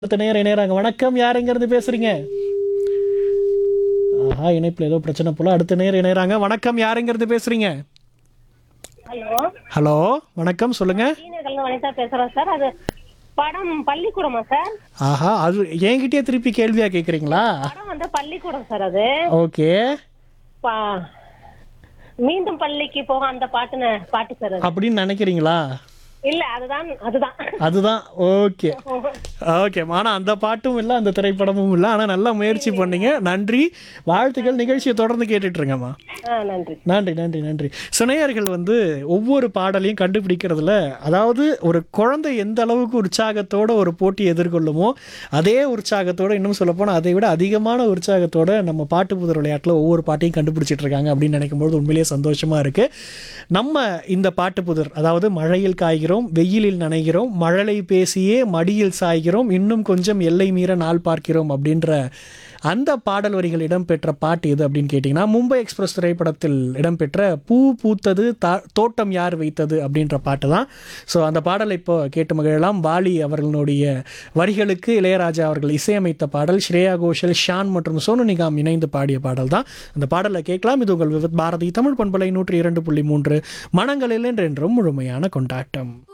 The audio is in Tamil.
அடுத்த நேரம் இணையறாங்க வணக்கம் யார் எங்க இருந்து பேசுறீங்க ஆஹா இணைப்புல ஏதோ பிரச்சனை போல அடுத்த நேரம் இணையறாங்க வணக்கம் யார் எங்க இருந்து பேசுறீங்க ஹலோ ஹலோ வணக்கம் சொல்லுங்க சீனகல்ல வனிதா பேசுறேன் சார் அது படம் பள்ளிக்கூடமா சார் ஆஹா அது என்கிட்டயே திருப்பி கேள்வியா கேக்குறீங்களா படம் வந்து பள்ளிக்கூடம் சார் அது ஓகே பா- மீண்டும் பள்ளிக்கு போக அந்த பாட்டுன பாட்டு சார் அது அப்படின்னு நினைக்கிறீங்களா இல்ல அதுதான் அதுதான் அதுதான் ஓகே ஓகே ஆனால் அந்த பாட்டும் இல்லை அந்த திரைப்படமும் இல்லை ஆனால் நல்லா முயற்சி பண்ணீங்க நன்றி வாழ்த்துக்கள் நிகழ்ச்சியை தொடர்ந்து கேட்டுட்டு இருங்கம்மா ஆ நன்றி நன்றி நன்றி நன்றி சுனையர்கள் வந்து ஒவ்வொரு பாடலையும் கண்டுபிடிக்கிறதுல அதாவது ஒரு குழந்தை எந்த அளவுக்கு உற்சாகத்தோட ஒரு போட்டி எதிர்கொள்ளுமோ அதே உற்சாகத்தோட இன்னும் சொல்லப்போனால் அதை விட அதிகமான உற்சாகத்தோட நம்ம பாட்டு புதர் விளையாட்டில் ஒவ்வொரு பாட்டையும் கண்டுபிடிச்சிட்டு இருக்காங்க அப்படின்னு நினைக்கும்போது உண்மையிலேயே சந்தோஷமா இருக்கு நம்ம இந்த பாட்டு புதர் அதாவது மழையில் காய்கிறோம் வெயிலில் நனைகிறோம் மழலை பேசியே மடியில் சாய்கிறோம் இன்னும் கொஞ்சம் எல்லை மீற நாள் பார்க்கிறோம் அப்படின்ற அந்த பாடல் வரிகள் இடம்பெற்ற பாட்டு எது அப்படின்னு கேட்டிங்கன்னா மும்பை எக்ஸ்பிரஸ் திரைப்படத்தில் இடம்பெற்ற பூ பூத்தது தா தோட்டம் யார் வைத்தது அப்படின்ற பாட்டு தான் ஸோ அந்த பாடலை இப்போ கேட்டு மகிழலாம் பாலி அவர்களுடைய வரிகளுக்கு இளையராஜா அவர்கள் இசையமைத்த பாடல் ஸ்ரேயா கோஷல் ஷான் மற்றும் சோனு நிகாம் இணைந்து பாடிய பாடல் தான் அந்த பாடலை கேட்கலாம் இது உங்கள் விவித் பாரதி தமிழ் பண்பலை நூற்றி இரண்டு புள்ளி மூன்று மனங்களில் என்றென்றும் முழுமையான கொண்டாட்டம்